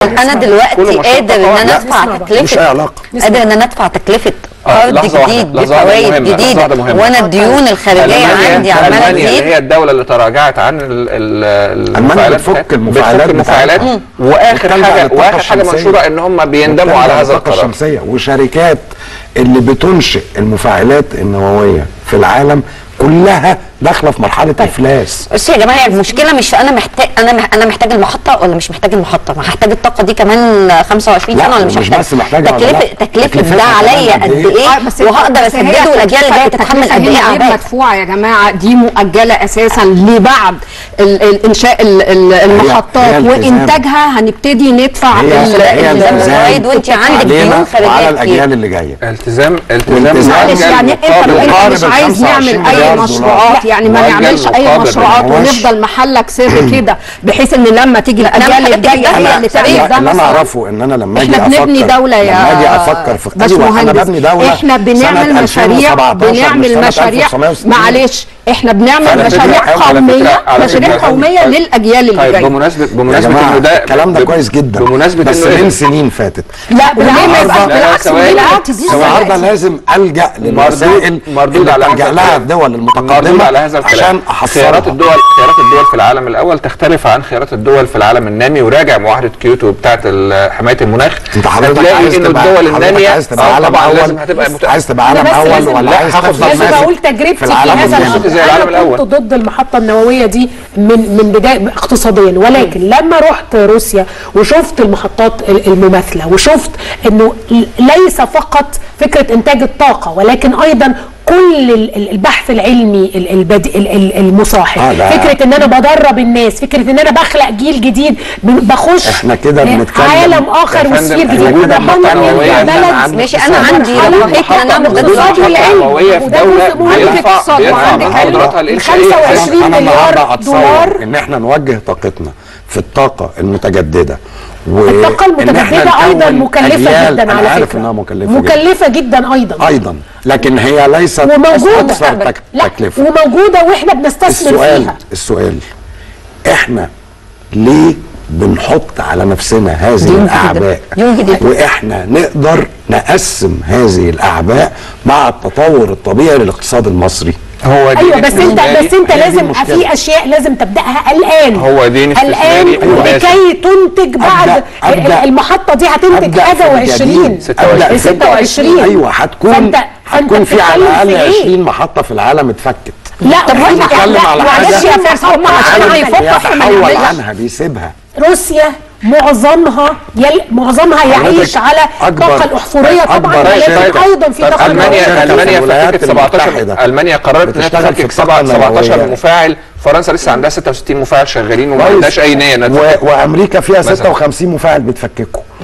انا دلوقتي كله مشروع قادر ان طاقة. انا لا، ادفع اسمع بقى. تكلفه مش أي علاقة. قادر ان انا ادفع تكلفه آه، قرض لحظة واحدة، جديد لحظة واحدة بفوائد مهمة، لحظة جديده واحدة مهمة. وانا الديون الخارجيه ألمانيا- عندي عماله ألمانيا اللي تزيد هي الدولة اللي تراجعت عن ال ال ألمانيا المفاعلات بتفك بتاعتها. المفاعلات بتفك المفاعلات بتاعتها. واخر بتتكلم عن حاجة الطاقة واخر حاجة الشمسية. منشورة ان هم بيندموا بتتكلم على عن هذا الطاقة القرار الشمسية وشركات اللي بتنشئ المفاعلات النووية في العالم كلها داخلة في مرحلة إفلاس بس يا جماعه المشكله مش في انا محتاج انا مح انا محتاج المحطه ولا مش محتاج المحطه ما هحتاج الطاقه دي كمان 25 لا، سنه ولا مش مش هحتاج بس محتاجها ولا تكلفه لا. تكلفه تكلفتها ده عليا كمان قد قد إيه؟ ايه آه، بس وهقدر بس هي اسدده والاجيال اللي جايه التكلفة تتحمل قد ايه هنا غير اعباء مدفوعه يا جماعه دي مؤجله اساسا لبعد ال- ال- انشاء ال- ال- المحطات هي التزام. وانتاجها هنبتدي ندفع هي ال- هي ال- التزام التزام بالفوائد وانت عندك علينا ديون خارجية وعلى كتير. الأجيال اللي جاية التزام التزام والتزام. معلش مؤجل يعني انت مقابل- انت مقابل مش عايز 25 نعمل اي مليار مشروعات دولار. يعني ما مؤجل نعملش اي مقابل مشروعات معلش. ونفضل محلك سر كده بحيث ان لما تيجي الاجيال حاجات الجايه كده هي هي اللي التاريخ تعمل اللي ده اللي انا مثلا اعرفه ان انا لما اجي احنا افكر بنبني دولة يا لما اجي افكر في ايوه انا باشمهندس. ببني دوله احنا بنعمل سنة مشاريع 2017 مش بنعمل سنة مشاريع 1960. معلش احنا على بنعمل فكرة- مشاريع على فكرة- قوميه على مشاريع فكرة- قوميه طيب- للاجيال اللي طيب جايه بمناسبة يا بمناسبة جماعه انه ده الكلام ده ب- كويس جدا بمناسبة بس انه من سنين فاتت لا بالعكس النهاردة- بالعكس ثواني. بالعكس دي النهارده لازم الجا للوسائل مردود اللي على تلجا هذا لها الكلام. الدول مردود المتقدمه على هذا الكلام عشان خيارات احصرها الدول خيارات الدول في العالم الاول تختلف عن خيارات الدول في العالم النامي وراجع معاهده كيوتو بتاعه ال- حمايه المناخ انت حضرتك هتلاقي عايز انه تبقى الدول حضرتك الناميه عايز تبقى آه عالم طبعا اول لازم هتبقى مت... عايز تبقى عالم بس اول لازم- ولا لا، عايز هاخد تفضل لازم لازم ماسك اقول تجربتي في العالم هذا النامي. الامر زي العالم انا الأول. كنت ضد المحطه النوويه دي من من بدايه اقتصاديا ولكن لما رحت روسيا وشفت المحطات ال- المماثله وشفت انه ل- ليس فقط فكره انتاج الطاقه ولكن ايضا كل ال- ال- البحث العلمي ال- البدي ال- ال- المصاحب آه، لا. فكره ان انا بدرب الناس فكره ان انا بخلق جيل جديد ب- بخش احنا كده بنتكلم عالم يا اخر فندم، وسير احنا جديد كده وده محطة نووية، بلد إنما بلد ماشي انا عندي رفاهيه ان انا ضد الاقتصاد المحطة. والعلم نووية في وده دولة جزء مهم في بيرفع- الاقتصاد بيرفع وعندك من علم قدراتها الإنشائية. 25 انا النهارده مليار اتصور دولار ان احنا نوجه طاقتنا في الطاقه المتجدده و الطاقة إن إحنا المتجددة أيضا نكون مكلفة أجيال- جدا أنا على عارف فكرة إنها مكلفة جدا مكلفة جدا أيضا ايضا لكن هي ليست وموجودة اكثر تك... لا تكلفه وموجودة وإحنا بنستثمر السؤال فيها السؤال احنا ليه بنحط على نفسنا هذه ديون جديدة. الاعباء ديون جديدة. واحنا نقدر نقسم هذه الاعباء مع التطور الطبيعي للاقتصاد المصري هو دين ايوه بس انت استثماري. بس انت هي دي لازم المشكلة. في اشياء لازم تبداها الان هو دين الان استثماري مناسب. لكي تنتج بعد أبدأ- أبدأ- المحطه دي هتنتج أبدأ حاجه في و20 الجديد. 26. 26 ايوه هتكون فأنت- هتكون فأنت في على بتتكلم الاقل في إيه؟ 20 محطه في العالم اتفكت لا احنا هم بنتكلم على معلش حاجة يا فارس هم عشان العالم هيفكوا ما بيتحول نعملش عنها بيسيبها روسيا معظمها يل... معظمها يعيش على أكبر- الطاقه الاحفوريه طبعا أكبر ولكن شركة. ايضا في طب طاقه المانيا شركة المانيا في الولايات فككت 17 المتحدة المانيا قررت انها بتشتغل في تفكك الطاقة 17 النووية. مفاعل فرنسا لسه عندها 66 مفاعل شغالين وما كويس. عندهاش اي نيه انها و... تفكك. وامريكا فيها مثلا. 56 مفاعل بتفككوا